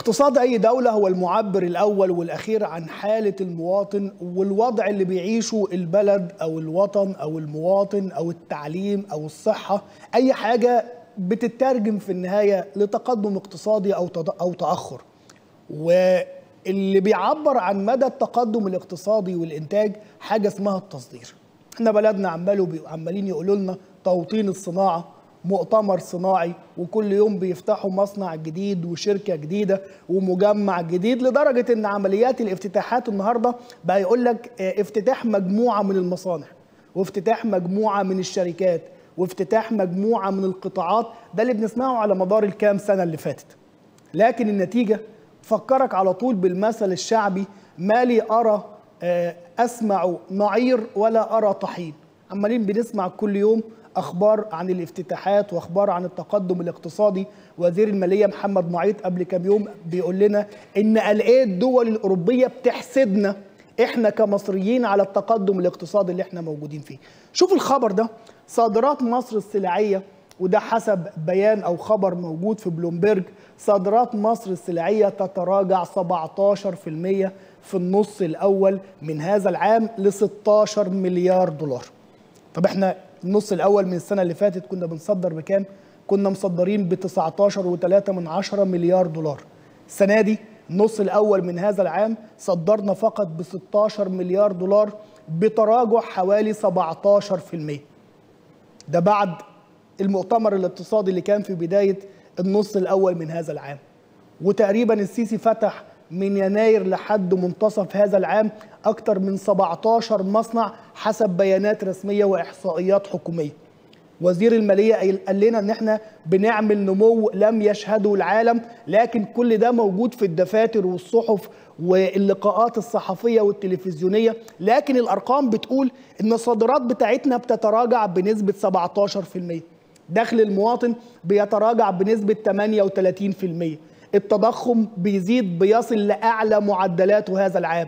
اقتصاد أي دولة هو المعبر الأول والأخير عن حالة المواطن والوضع اللي بيعيشه البلد أو الوطن أو المواطن أو التعليم أو الصحة أي حاجة بتترجم في النهاية لتقدم اقتصادي أو أو تأخر واللي بيعبر عن مدى التقدم الاقتصادي والإنتاج حاجة اسمها التصدير احنا بلدنا عمالوا عمالين يقولوا لنا توطين الصناعة مؤتمر صناعي وكل يوم بيفتحوا مصنع جديد وشركة جديدة ومجمع جديد لدرجة ان عمليات الافتتاحات النهاردة بقى يقول لك افتتاح مجموعة من المصانع وافتتاح مجموعة من الشركات وافتتاح مجموعة من القطاعات ده اللي بنسمعه على مدار الكام سنة اللي فاتت لكن النتيجة فكرك على طول بالمثل الشعبي ما لي أرى أسمع نعير ولا أرى طحين عمالين بنسمع كل يوم اخبار عن الافتتاحات واخبار عن التقدم الاقتصادي وزير الماليه محمد معيط قبل كام يوم بيقول لنا ان الايه الدول الاوروبيه بتحسدنا احنا كمصريين على التقدم الاقتصادي اللي احنا موجودين فيه شوف الخبر ده صادرات مصر السلعيه وده حسب بيان او خبر موجود في بلومبرج صادرات مصر السلعيه تتراجع 17% في النص الاول من هذا العام ل 16 مليار دولار طب احنا النص الاول من السنه اللي فاتت كنا بنصدر بكام كنا مصدرين ب 19.3 من 10 مليار دولار السنه دي النص الاول من هذا العام صدرنا فقط ب 16 مليار دولار بتراجع حوالي 17% ده بعد المؤتمر الاقتصادي اللي كان في بدايه النص الاول من هذا العام وتقريبا السيسي فتح من يناير لحد منتصف هذا العام أكثر من 17 مصنع حسب بيانات رسمية وإحصائيات حكومية وزير المالية قال لنا ان احنا بنعمل نمو لم يشهده العالم لكن كل ده موجود في الدفاتر والصحف واللقاءات الصحفية والتلفزيونية لكن الأرقام بتقول ان الصادرات بتاعتنا بتتراجع بنسبة 17% دخل المواطن بيتراجع بنسبة 38% التضخم بيزيد بيصل لاعلى معدلاته هذا العام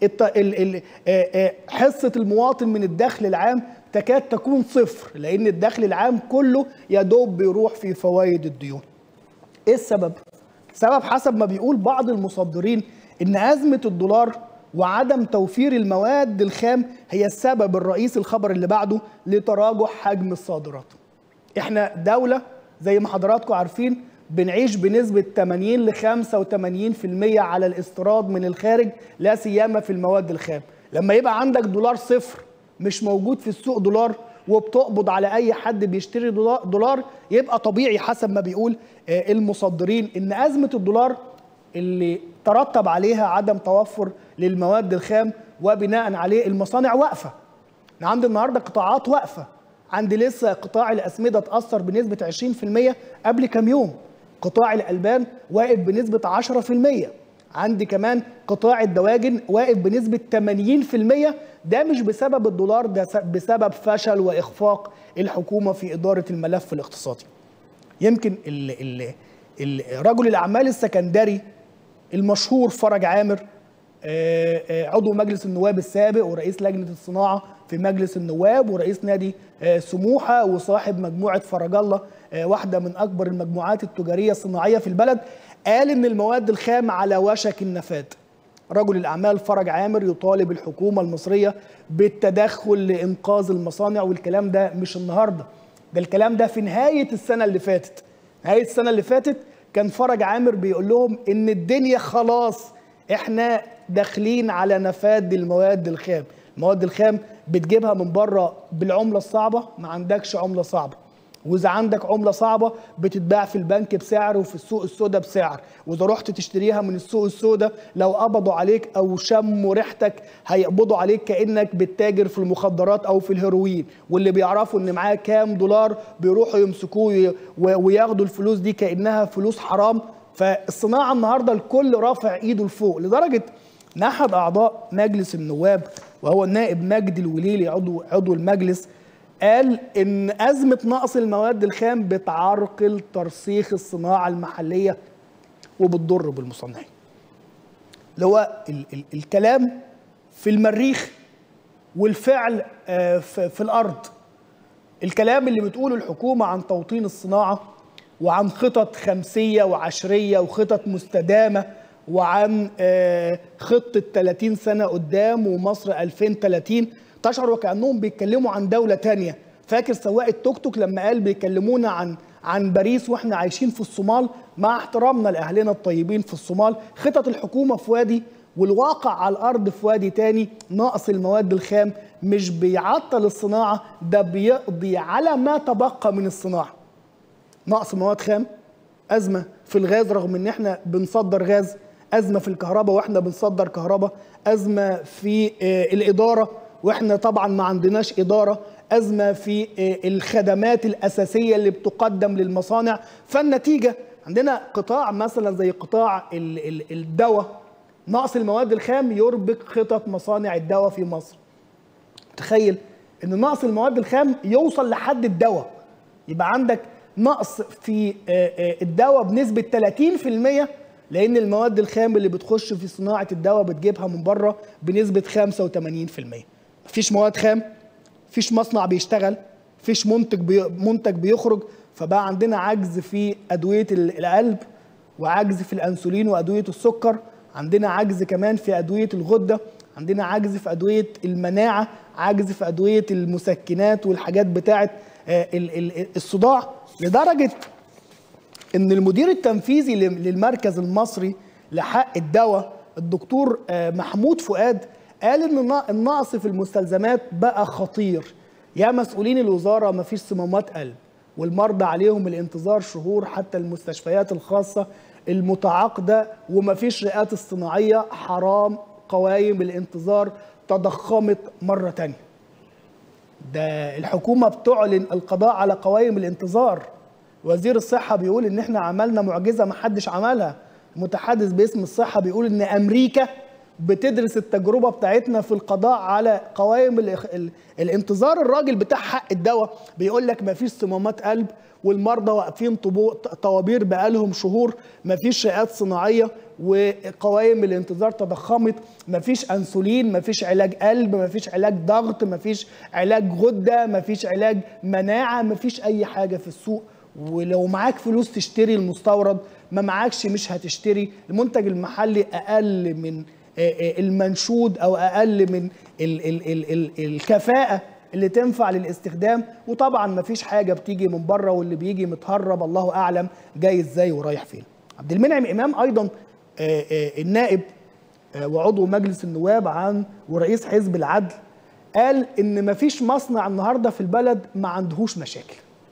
حصه المواطن من الدخل العام تكاد تكون صفر لان الدخل العام كله يا دوب بيروح في فوائد الديون ايه السبب سبب حسب ما بيقول بعض المصدرين ان ازمه الدولار وعدم توفير المواد الخام هي السبب الرئيسي الخبر اللي بعده لتراجع حجم الصادرات احنا دوله زي ما حضراتكم عارفين بنعيش بنسبة 80 ل 85% على الاستيراد من الخارج لا سيما في المواد الخام لما يبقى عندك دولار صفر مش موجود في السوق دولار وبتقبض على اي حد بيشتري دولار يبقى طبيعي حسب ما بيقول المصدرين ان ازمه الدولار اللي ترتب عليها عدم توفر للمواد الخام وبناء عليه المصانع واقفه عندي النهارده قطاعات واقفه عندي لسه قطاع الاسمده اتاثر بنسبه 20% قبل كام يوم قطاع الالبان واقف بنسبه 10% عندي كمان قطاع الدواجن واقف بنسبه 80% ده مش بسبب الدولار ده بسبب فشل واخفاق الحكومه في اداره الملف الاقتصادي يمكن ال ال ال رجل الاعمال السكندري المشهور فرج عامر عضو مجلس النواب السابق ورئيس لجنه الصناعه في مجلس النواب ورئيس نادي سموحه وصاحب مجموعه فرج الله واحده من اكبر المجموعات التجاريه الصناعيه في البلد قال ان المواد الخام على وشك النفاذ رجل الاعمال فرج عامر يطالب الحكومه المصريه بالتدخل لانقاذ المصانع والكلام ده مش النهارده ده الكلام ده في نهايه السنه اللي فاتت نهايه السنه اللي فاتت كان فرج عامر بيقول لهم ان الدنيا خلاص احنا داخلين على نفاذ المواد الخام المواد الخام بتجيبها من بره بالعمله الصعبه ما عندكش عمله صعبه واذا عندك عمله صعبه بتتباع في البنك بسعر وفي السوق السوداء بسعر واذا رحت تشتريها من السوق السوداء لو قبضوا عليك او شموا ريحتك هيقبضوا عليك كانك بتتاجر في المخدرات او في الهيروين واللي بيعرفوا ان معاه كام دولار بيروحوا يمسكوه وياخدوا الفلوس دي كانها فلوس حرام فالصناعه النهارده الكل رافع ايده لفوق لدرجه ان احد اعضاء مجلس النواب وهو النائب مجدي الوليلي عضو عضو المجلس قال ان ازمه نقص المواد الخام بتعرقل ترسيخ الصناعه المحليه وبتضر بالمصنعين. اللي هو ال ال الكلام في المريخ والفعل في, في الارض. الكلام اللي بتقوله الحكومه عن توطين الصناعه وعن خطط خمسيه وعشريه وخطط مستدامه وعن آه، خطه 30 سنه قدام ومصر 2030 تشعر وكانهم بيتكلموا عن دوله تانية فاكر سواق التوك توك لما قال بيكلمونا عن عن باريس واحنا عايشين في الصومال مع احترامنا لاهلنا الطيبين في الصومال خطط الحكومه في وادي والواقع على الارض في وادي تاني نقص المواد الخام مش بيعطل الصناعه ده بيقضي على ما تبقى من الصناعه نقص مواد خام ازمه في الغاز رغم ان احنا بنصدر غاز ازمه في الكهرباء واحنا بنصدر كهرباء ازمه في آه، الاداره واحنا طبعا ما عندناش اداره ازمه في آه، الخدمات الاساسيه اللي بتقدم للمصانع فالنتيجه عندنا قطاع مثلا زي قطاع ال- ال- الدواء نقص المواد الخام يربك خطط مصانع الدواء في مصر تخيل ان نقص المواد الخام يوصل لحد الدواء يبقى عندك نقص في آه، آه، الدواء بنسبه 30% لان المواد الخام اللي بتخش في صناعه الدواء بتجيبها من بره بنسبه 85% مفيش مواد خام مفيش مصنع بيشتغل مفيش منتج بي منتج بيخرج فبقى عندنا عجز في ادويه ال- القلب وعجز في الانسولين وادويه السكر عندنا عجز كمان في ادويه الغده عندنا عجز في ادويه المناعه عجز في ادويه المسكنات والحاجات بتاعه آه، ال- ال- الصداع لدرجه ان المدير التنفيذي لل- للمركز المصري لحق الدواء الدكتور آه، محمود فؤاد قال ان النا- النقص في المستلزمات بقى خطير يا مسؤولين الوزاره ما فيش صمامات قلب والمرضى عليهم الانتظار شهور حتى المستشفيات الخاصه المتعاقده وما فيش رئات اصطناعيه حرام قوائم الانتظار تضخمت مره تانية ده الحكومه بتعلن القضاء على قوائم الانتظار وزير الصحه بيقول ان احنا عملنا معجزه ما حدش عملها المتحدث باسم الصحه بيقول ان امريكا بتدرس التجربه بتاعتنا في القضاء على قوائم ال ال الانتظار الراجل بتاع حق الدواء بيقول لك ما فيش صمامات قلب والمرضى واقفين طبو- طوابير بقالهم شهور ما فيش رئات صناعيه وقوائم الانتظار تضخمت ما فيش انسولين ما فيش علاج قلب ما فيش علاج ضغط ما فيش علاج غده ما فيش علاج مناعه ما فيش اي حاجه في السوق ولو معاك فلوس تشتري المستورد ما معاكش مش هتشتري المنتج المحلي اقل من آه، آه، المنشود او اقل من ال ال ال ال الكفاءه اللي تنفع للاستخدام وطبعا ما فيش حاجه بتيجي من بره واللي بيجي متهرب الله اعلم جاي ازاي ورايح فين عبد المنعم امام ايضا آه، آه، النائب آه، وعضو مجلس النواب عن ورئيس حزب العدل قال ان ما فيش مصنع النهارده في البلد ما عندهوش مشاكل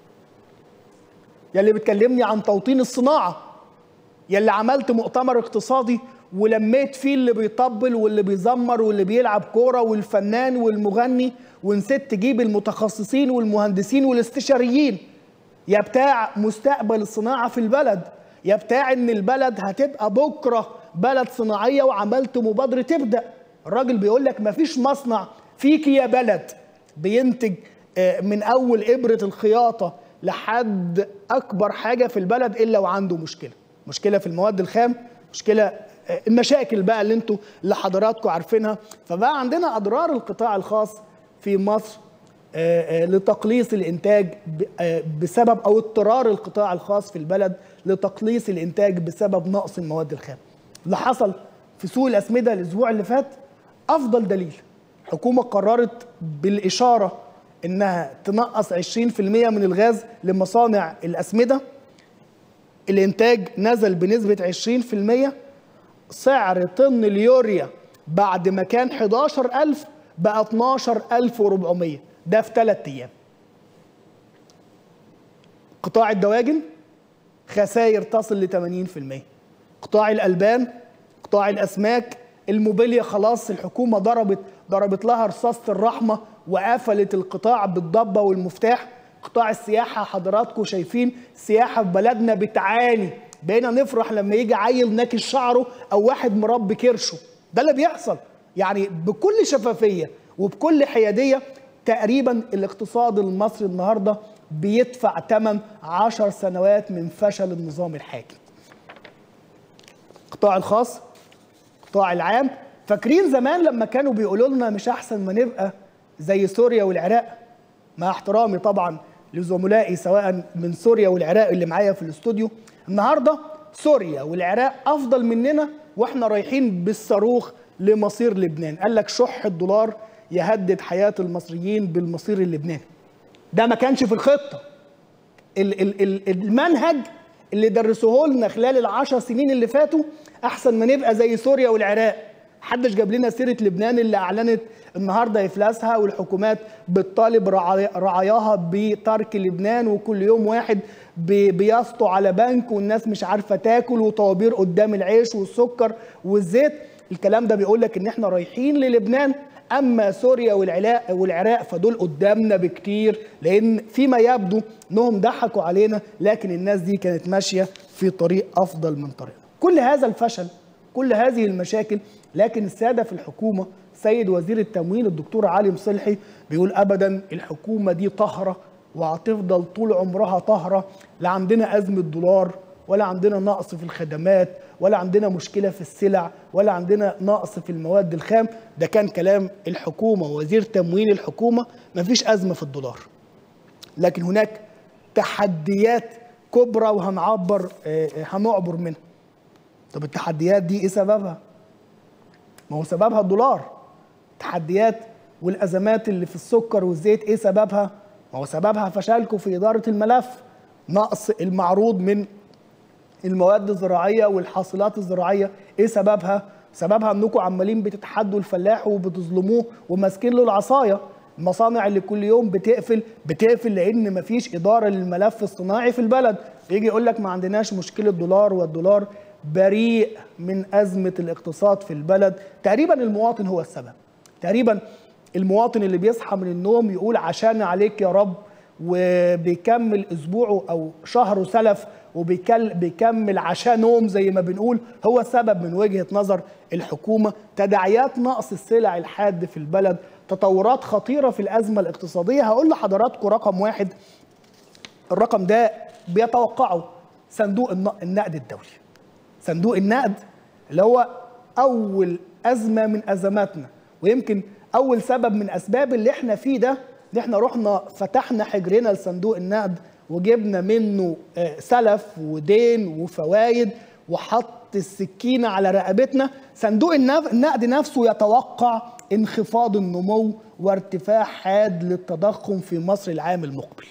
يلي بتكلمني عن توطين الصناعه يلي عملت مؤتمر اقتصادي ولميت فيه اللي بيطبل واللي بيزمر واللي بيلعب كوره والفنان والمغني ونسيت تجيب المتخصصين والمهندسين والاستشاريين يا بتاع مستقبل الصناعه في البلد يا بتاع ان البلد هتبقى بكره بلد صناعيه وعملت مبادره تبدا الراجل بيقول لك مفيش مصنع فيك يا بلد بينتج آه، من اول ابره الخياطه لحد اكبر حاجه في البلد الا وعنده مشكله مشكله في المواد الخام مشكله آه، المشاكل بقى اللي انتوا اللي حضراتكم عارفينها فبقى عندنا اضرار القطاع الخاص في مصر آه، آه، لتقليص الانتاج ب- آه، بسبب او اضطرار القطاع الخاص في البلد لتقليص الانتاج بسبب نقص المواد الخام اللي حصل في سوق الاسمده الاسبوع اللي فات افضل دليل الحكومه قررت بالاشاره انها تنقص 20% من الغاز لمصانع الاسمده الانتاج نزل بنسبه 20% سعر طن اليوريا بعد ما كان 11000 بقى 12400 ده في ثلاث ايام قطاع الدواجن خسائر تصل ل 80% قطاع الالبان قطاع الاسماك الموبيليا خلاص الحكومه ضربت ضربت لها رصاصه الرحمه وقفلت القطاع بالضبه والمفتاح قطاع السياحه حضراتكم شايفين السياحه في بلدنا بتعاني بقينا نفرح لما يجي عيل ناكش شعره او واحد مربي كرشه ده اللي بيحصل يعني بكل شفافيه وبكل حياديه تقريبا الاقتصاد المصري النهارده بيدفع ثمن عشر سنوات من فشل النظام الحاكم القطاع الخاص القطاع العام فاكرين زمان لما كانوا بيقولوا لنا مش احسن ما نبقى زي سوريا والعراق مع احترامي طبعا لزملائي سواء من سوريا والعراق اللي معايا في الاستوديو النهارده سوريا والعراق افضل مننا واحنا رايحين بالصاروخ لمصير لبنان قال لك شح الدولار يهدد حياه المصريين بالمصير اللبناني ده ما كانش في الخطه ال- ال- ال- المنهج اللي درسوه لنا خلال العشر سنين اللي فاتوا احسن ما نبقى زي سوريا والعراق محدش جاب لنا سيره لبنان اللي اعلنت النهارده افلاسها والحكومات بتطالب رعاي- رعاياها بترك لبنان وكل يوم واحد بي- بيسطو على بنك والناس مش عارفه تاكل وطوابير قدام العيش والسكر والزيت الكلام ده بيقول لك ان احنا رايحين للبنان اما سوريا والعراق والعراق فدول قدامنا بكتير لان فيما يبدو انهم ضحكوا علينا لكن الناس دي كانت ماشيه في طريق افضل من طريقنا كل هذا الفشل كل هذه المشاكل لكن الساده في الحكومه سيد وزير التموين الدكتور علي مصلحي بيقول ابدا الحكومه دي طهره وهتفضل طول عمرها طهره لا عندنا ازمه دولار ولا عندنا نقص في الخدمات ولا عندنا مشكله في السلع ولا عندنا نقص في المواد الخام ده كان كلام الحكومه ووزير تموين الحكومه مفيش ازمه في الدولار لكن هناك تحديات كبرى وهنعبر آه، آه، هنعبر منها طب التحديات دي ايه سببها ما هو سببها الدولار التحديات والازمات اللي في السكر والزيت ايه سببها ما هو سببها فشلكم في اداره الملف نقص المعروض من المواد الزراعيه والحاصلات الزراعيه ايه سببها سببها انكم عمالين بتتحدوا الفلاح وبتظلموه وماسكين له العصايه المصانع اللي كل يوم بتقفل بتقفل لان مفيش اداره للملف الصناعي في البلد يجي يقول لك ما عندناش مشكله دولار والدولار بريء من ازمه الاقتصاد في البلد تقريبا المواطن هو السبب تقريبا المواطن اللي بيصحى من النوم يقول عشان عليك يا رب وبيكمل اسبوعه او شهره سلف وبيكمل عشان نوم زي ما بنقول هو السبب من وجهه نظر الحكومه تداعيات نقص السلع الحاد في البلد تطورات خطيره في الازمه الاقتصاديه هقول لحضراتكم رقم واحد الرقم ده بيتوقعه صندوق الن- النقد الدولي صندوق النقد اللي هو اول ازمه من ازماتنا ويمكن اول سبب من اسباب اللي احنا فيه ده ان احنا رحنا فتحنا حجرنا لصندوق النقد وجبنا منه آه، سلف ودين وفوائد وحط السكينه على رقبتنا صندوق النف- النقد نفسه يتوقع انخفاض النمو وارتفاع حاد للتضخم في مصر العام المقبل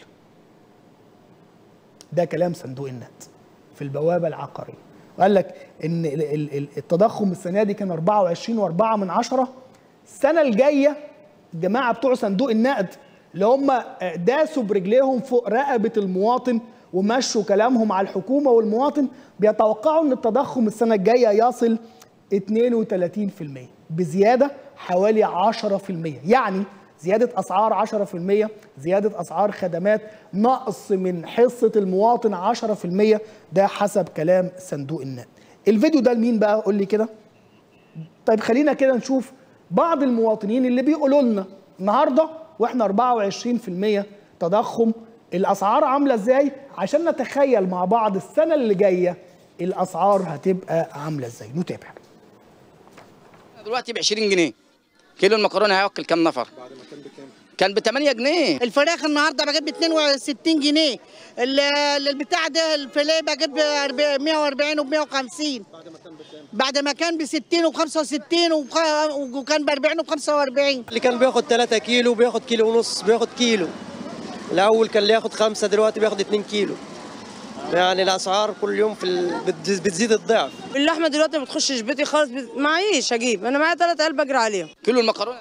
ده كلام صندوق النقد في البوابه العقاريه وقال لك ان ال- ال- ال- التضخم السنه دي كان 24.4 من عشرة السنه الجايه الجماعه بتوع صندوق النقد اللي هم داسوا برجليهم فوق رقبه المواطن ومشوا كلامهم على الحكومه والمواطن بيتوقعوا ان التضخم السنه الجايه يصل 32% بزياده حوالي 10% يعني زيادة أسعار 10% زيادة أسعار خدمات نقص من حصة المواطن 10% ده حسب كلام صندوق النقد الفيديو ده لمين بقى قول لي كده طيب خلينا كده نشوف بعض المواطنين اللي بيقولوا لنا النهارده واحنا 24% تضخم الاسعار عامله ازاي عشان نتخيل مع بعض السنه اللي جايه الاسعار هتبقى عامله ازاي نتابع دلوقتي ب 20 جنيه كيلو المكرونه هياكل كام نفر بعد ما كان بكام كان ب 8 جنيه الفراخ النهارده بجيب ب 62 جنيه ال- البتاع ده الفيليه بجيب ب 140 وب 150 بعد ما كان بكام؟ بعد ما كان ب 60 وب 65 وب- وكان ب 40 وب 45 اللي كان بياخد 3 كيلو بياخد كيلو ونص بياخد كيلو الاول كان اللي ياخد خمسة دلوقتي بياخد 2 كيلو يعني الاسعار كل يوم في ال... بتز- بتزيد الضعف اللحمه دلوقتي ما بتخشش بيتي خالص بت- معيش اجيب انا معايا ثلاث قلب اجري عليهم كيلو المكرونه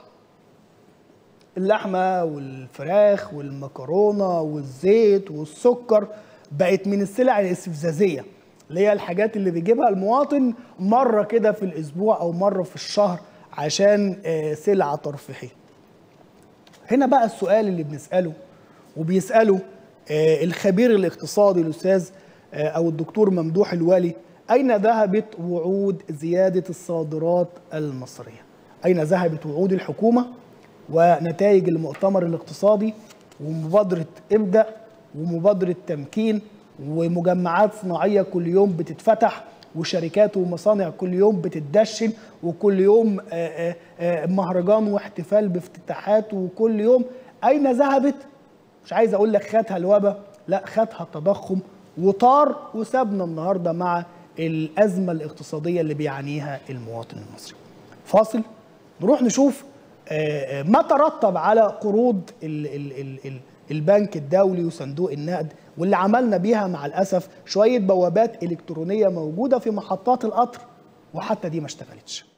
اللحمه والفراخ والمكرونه والزيت والسكر بقت من السلع الاستفزازيه اللي هي الحاجات اللي بيجيبها المواطن مره كده في الاسبوع او مره في الشهر عشان آه، سلعه ترفيهيه. هنا بقى السؤال اللي بنساله وبيساله آه، الخبير الاقتصادي الاستاذ آه، او الدكتور ممدوح الوالي اين ذهبت وعود زياده الصادرات المصريه؟ اين ذهبت وعود الحكومه ونتائج المؤتمر الاقتصادي ومبادره ابدا ومبادره تمكين ومجمعات صناعيه كل يوم بتتفتح وشركات ومصانع كل يوم بتتدشن وكل يوم آه، آه، آه، مهرجان واحتفال بافتتاحات وكل يوم اين ذهبت مش عايز اقول لك خدها الوبا لا خدها التضخم وطار وسابنا النهارده مع الازمه الاقتصاديه اللي بيعانيها المواطن المصري فاصل نروح نشوف آه، آه، ما ترتب على قروض ال ال ال ال البنك الدولي وصندوق النقد واللي عملنا بيها مع الاسف شويه بوابات الكترونيه موجوده في محطات القطر وحتى دي ما اشتغلتش